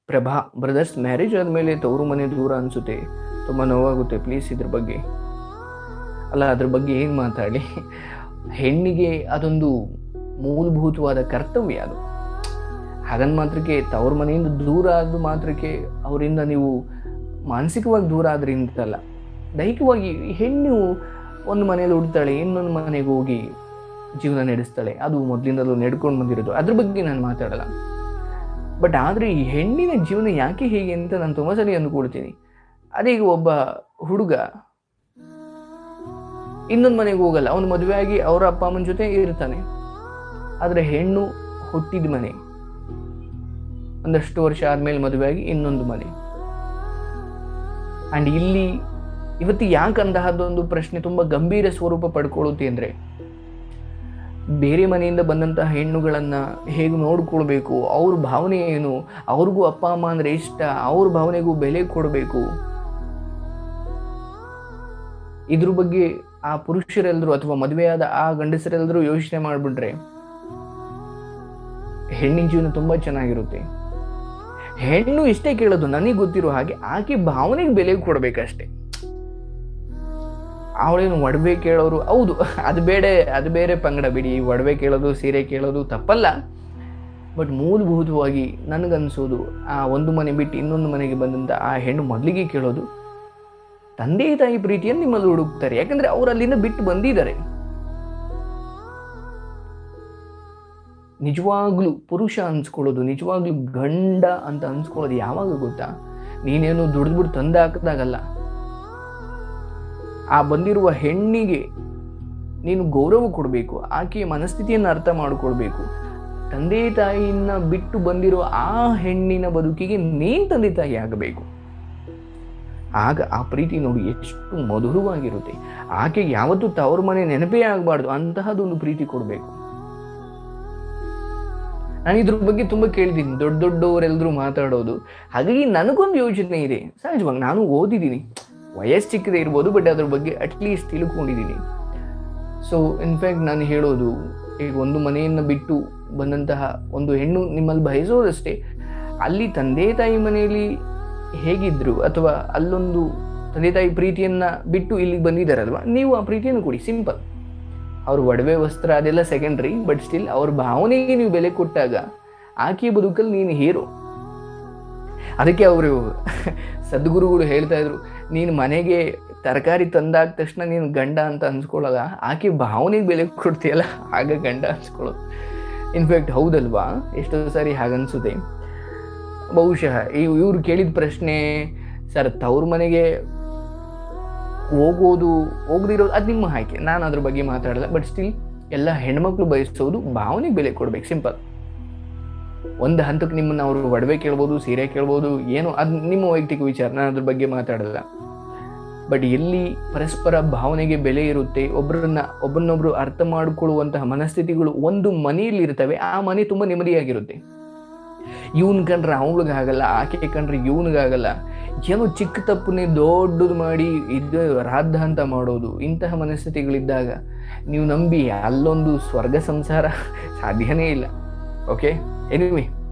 Prabha brothers marriage ಆದಮೇಲೆ ತವರು ಮನೆ ದೂರ ಅನಿಸುತ್ತೆ ತುಂಬ ನೋವಾಗುತ್ತೆ ಪ್ಲೀಸ್ ಇದ್ರ ಬಗ್ಗೆ ಅಲ್ಲ ಅದ್ರ ಬಗ್ಗೆ ಏನು ಮಾತಾಡಿ ಹೆಣ್ಣಿಗೆ ಅದೊಂದು ಮೂಲಭೂತವಾದ ಕರ್ತವ್ಯ ಅದು ಹಾಗಂದ ಮಾತ್ರಕ್ಕೆ ತವ್ರ ಮನೆಯಿಂದ ದೂರ ಆದ ಮಾತ್ರಕ್ಕೆ ಅವರಿಂದ ನೀವು ಮಾನಸಿಕವಾಗಿ ದೂರ ಆದ್ರಿಂದಲ್ಲ ದೈಹಿಕವಾಗಿ ಹೆಣ್ಣು ಒಂದು ಮನೇಲಿ ಉಡ್ತಾಳೆ ಇನ್ನೊಂದು ಮನೆಗೆ ಹೋಗಿ ಜೀವನ ನಡೆಸ್ತಾಳೆ ಅದು ಮೊದಲಿಂದಲೂ ನಡ್ಕೊಂಡು ಬಂದಿರೋದು ಅದ್ರ ಬಗ್ಗೆ ನಾನು ಮಾತಾಡಲ್ಲ ಬಟ್ ಆದರೆ ಈ ಹೆಣ್ಣಿನ ಜೀವನ ಯಾಕೆ ಹೀಗೆ ಅಂತ ನಾನು ತುಂಬ ಸಲ ಅಂದ್ಕೊಳ್ತೀನಿ ಅದೀಗ ಒಬ್ಬ ಹುಡುಗ ಇನ್ನೊಂದು ಮನೆಗೆ ಹೋಗಲ್ಲ ಅವನು ಮದುವೆ ಆಗಿ ಅವರ ಅಪ್ಪ ಅಮ್ಮನ ಜೊತೆ ಇರ್ತಾನೆ ಆದರೆ ಹೆಣ್ಣು ಹುಟ್ಟಿದ ಮನೆ ಒಂದಷ್ಟು ವರ್ಷ ಆದ್ಮೇಲೆ ಮದುವೆ ಆಗಿ ಇನ್ನೊಂದು ಮನೆ ಆ್ಯಂಡ್ ಇಲ್ಲಿ ಇವತ್ತು ಯಾಕೆ ಅಂತಹದ್ದೊಂದು ಪ್ರಶ್ನೆ ತುಂಬ ಗಂಭೀರ ಸ್ವರೂಪ ಪಡ್ಕೊಳ್ಳುತ್ತೆ ಅಂದರೆ ಬೇರೆ ಮನೆಯಿಂದ ಬಂದಂತಹ ಹೆಣ್ಣುಗಳನ್ನು ಹೇಗೆ ನೋಡ್ಕೊಳ್ಬೇಕು ಅವ್ರ ಭಾವನೆ ಏನು ಅವ್ರಿಗೂ ಅಪ್ಪ ಅಮ್ಮ ಅಂದರೆ ಇಷ್ಟ ಅವ್ರ ಭಾವನೆಗೂ ಬೆಲೆ ಕೊಡಬೇಕು ಇದ್ರ ಬಗ್ಗೆ ಆ ಪುರುಷರೆಲ್ಲರೂ ಅಥವಾ ಮದುವೆಯಾದ ಆ ಗಂಡಸರೆಲ್ಲರೂ ಯೋಚನೆ ಮಾಡಿಬಿಟ್ರೆ ಹೆಣ್ಣಿನ ಜೀವನ ತುಂಬ ಚೆನ್ನಾಗಿರುತ್ತೆ ಹೆಣ್ಣು ಇಷ್ಟೇ ಕೇಳೋದು ನನಗೆ ಗೊತ್ತಿರೋ ಹಾಗೆ ಆಕೆ ಭಾವನೆಗೆ ಬೆಲೆ ಕೊಡಬೇಕಷ್ಟೆ ಅವಳೇನು ಒಡವೆ ಕೇಳೋರು ಹೌದು ಅದು ಬೇಡ ಅದು ಬೇರೆ ಪಂಗಡ ಬಿಡಿ ಒಡವೆ ಕೇಳೋದು ಸೀರೆ ಕೇಳೋದು ತಪ್ಪಲ್ಲ ಬಟ್ ಮೂಲಭೂತವಾಗಿ ನನಗನ್ಸೋದು ಆ ಒಂದು ಮನೆ ಬಿಟ್ಟು ಇನ್ನೊಂದು ಮನೆಗೆ ಬಂದಂಥ ಆ ಹೆಣ್ಣು ಮೊದಲಿಗೆ ಕೇಳೋದು ತಂದೆ ತಾಯಿ ಪ್ರೀತಿಯನ್ನು ನಿಮ್ಮಲ್ಲಿ ಹುಡುಕ್ತಾರೆ ಯಾಕಂದ್ರೆ ಅವ್ರು ಅಲ್ಲಿಂದ ಬಿಟ್ಟು ಬಂದಿದ್ದಾರೆ ನಿಜವಾಗ್ಲೂ ಪುರುಷ ಅನ್ಸ್ಕೊಳ್ಳೋದು ನಿಜವಾಗ್ಲೂ ಗಂಡ ಅಂತ ಅನ್ಸ್ಕೊಳ್ಳೋದು ಯಾವಾಗ ಗೊತ್ತಾ ನೀನೇನು ದುಡಿದ್ಬಿಟ್ಟು ತಂದೆ ಹಾಕಿದಾಗಲ್ಲ ಆ ಬಂದಿರುವ ಹೆಣ್ಣಿಗೆ ನೀನು ಗೌರವ ಕೊಡಬೇಕು ಆಕೆಯ ಮನಸ್ಥಿತಿಯನ್ನು ಅರ್ಥ ಮಾಡಿಕೊಳ್ಬೇಕು ತಂದೆ ತಾಯಿಯನ್ನ ಬಿಟ್ಟು ಬಂದಿರುವ ಆ ಹೆಣ್ಣಿನ ಬದುಕಿಗೆ ನೀನು ತಂದೆ ತಾಯಿ ಆಗಬೇಕು ಆಗ ಆ ಪ್ರೀತಿ ನೋಡಿ ಎಷ್ಟು ಮಧುರವಾಗಿರುತ್ತೆ ಆಕೆಗೆ ಯಾವತ್ತೂ ತವ್ರ ಮನೆ ನೆನಪೇ ಆಗಬಾರ್ದು ಅಂತಹದೊಂದು ಪ್ರೀತಿ ಕೊಡಬೇಕು ನಾನು ಇದ್ರ ಬಗ್ಗೆ ತುಂಬ ಕೇಳಿದ್ದೀನಿ ದೊಡ್ಡ ದೊಡ್ಡವರೆಲ್ಲರೂ ಮಾತಾಡೋದು ಹಾಗಾಗಿ ನನಗೊಂದು ಯೋಚನೆ ಇದೆ ಸಹಜವಾಗಿ ನಾನು ಓದಿದ್ದೀನಿ ವಯಸ್ಸು ಚಿಕ್ಕದೇ ಇರ್ಬೋದು ಬಟ್ ಅದ್ರ ಬಗ್ಗೆ ಅಟ್ಲೀಸ್ಟ್ ತಿಳ್ಕೊಂಡಿದ್ದೀನಿ ಸೊ ಇನ್ಫ್ಯಾಕ್ಟ್ ನಾನು ಹೇಳೋದು ಈಗ ಒಂದು ಮನೆಯನ್ನು ಬಿಟ್ಟು ಬಂದಂತಹ ಒಂದು ಹೆಣ್ಣು ನಿಮ್ಮಲ್ಲಿ ಬಯಸೋದಷ್ಟೇ ಅಲ್ಲಿ ತಂದೆ ತಾಯಿ ಮನೆಯಲ್ಲಿ ಹೇಗಿದ್ರು ಅಥವಾ ಅಲ್ಲೊಂದು ತಂದೆ ತಾಯಿ ಪ್ರೀತಿಯನ್ನ ಬಿಟ್ಟು ಇಲ್ಲಿಗೆ ಬಂದಿದ್ದಾರಲ್ವ ನೀವು ಆ ಪ್ರೀತಿಯನ್ನು ಕೊಡಿ ಸಿಂಪಲ್ ಅವ್ರ ಒಡವೆ ವಸ್ತ್ರ ಅದೆಲ್ಲ ಸೆಕೆಂಡ್ರಿ ಬಟ್ ಸ್ಟಿಲ್ ಅವ್ರ ಭಾವನೆಗೆ ನೀವು ಬೆಲೆ ಕೊಟ್ಟಾಗ ಆಕೆಯ ಬದುಕಲ್ಲಿ ನೀನು ಹೀರೋ ಅದಕ್ಕೆ ಅವರು ಸದ್ಗುರುಗಳು ಹೇಳ್ತಾ ಇದ್ರು ನೀನು ಮನೆಗೆ ತರಕಾರಿ ತಂದಾದ ತಕ್ಷಣ ನೀನು ಗಂಡ ಅಂತ ಅನ್ಸ್ಕೊಳ್ಳಲ್ಲ ಆಕೆ ಭಾವನೆಗೆ ಬೆಲೆ ಕೊಡ್ತೀಯಲ್ಲ ಆಗ ಗಂಡ ಅನ್ಸ್ಕೊಳ್ಳೋದು ಇನ್ಫ್ಯಾಕ್ಟ್ ಹೌದಲ್ವಾ ಎಷ್ಟೋ ಸಾರಿ ಹಾಗನ್ಸುತ್ತೆ ಬಹುಶಃ ಇವ್ ಇವ್ರು ಕೇಳಿದ ಪ್ರಶ್ನೆ ಸರ್ ತವ್ರ ಮನೆಗೆ ಹೋಗೋದು ಹೋಗದಿರೋದು ಅದು ನಿಮ್ಮ ಆಯ್ಕೆ ನಾನು ಅದ್ರ ಬಗ್ಗೆ ಮಾತಾಡಲ್ಲ ಬಟ್ ಸ್ಟಿಲ್ ಎಲ್ಲ ಹೆಣ್ಮಕ್ಳು ಬಯಸೋದು ಭಾವನೆಗೆ ಬೆಲೆ ಕೊಡ್ಬೇಕು ಸಿಂಪಲ್ ಒಂದು ಹಂತಕ್ಕೆ ನಿಮ್ಮನ್ನ ಅವರು ಒಡವೆ ಕೇಳ್ಬೋದು ಸೀರೆ ಕೇಳ್ಬೋದು ಏನೋ ಅದು ನಿಮ್ಮ ವೈಯಕ್ತಿಕ ವಿಚಾರ ನಾನು ಅದ್ರ ಬಗ್ಗೆ ಮಾತಾಡಲ್ಲ ಬಟ್ ಎಲ್ಲಿ ಪರಸ್ಪರ ಭಾವನೆಗೆ ಬೆಲೆ ಇರುತ್ತೆ ಒಬ್ಬರನ್ನ ಒಬ್ಬರನ್ನೊಬ್ರು ಅರ್ಥ ಮಾಡಿಕೊಳ್ಳುವಂತಹ ಮನಸ್ಥಿತಿಗಳು ಒಂದು ಮನೆಯಲ್ಲಿ ಇರ್ತವೆ ಆ ಮನೆ ತುಂಬ ನೆಮ್ಮದಿಯಾಗಿರುತ್ತೆ ಇವನ್ ಕಂಡ್ರೆ ಅವಳಿಗಾಗಲ್ಲ ಆಕೆ ಕಂಡ್ರೆ ಇವನಿಗಾಗಲ್ಲ ಏನೋ ಚಿಕ್ಕ ತಪ್ಪನ್ನೇ ದೊಡ್ಡದು ಮಾಡಿ ಇದು ರಾದ್ದ ಅಂತ ಮಾಡೋದು ಇಂತಹ ಮನಸ್ಥಿತಿಗಳಿದ್ದಾಗ ನೀವು ನಂಬಿ ಅಲ್ಲೊಂದು ಸ್ವರ್ಗ ಸಂಸಾರ ಸಾಧ್ಯನೇ ಇಲ್ಲ ಓಕೆ ಎನಿವೆ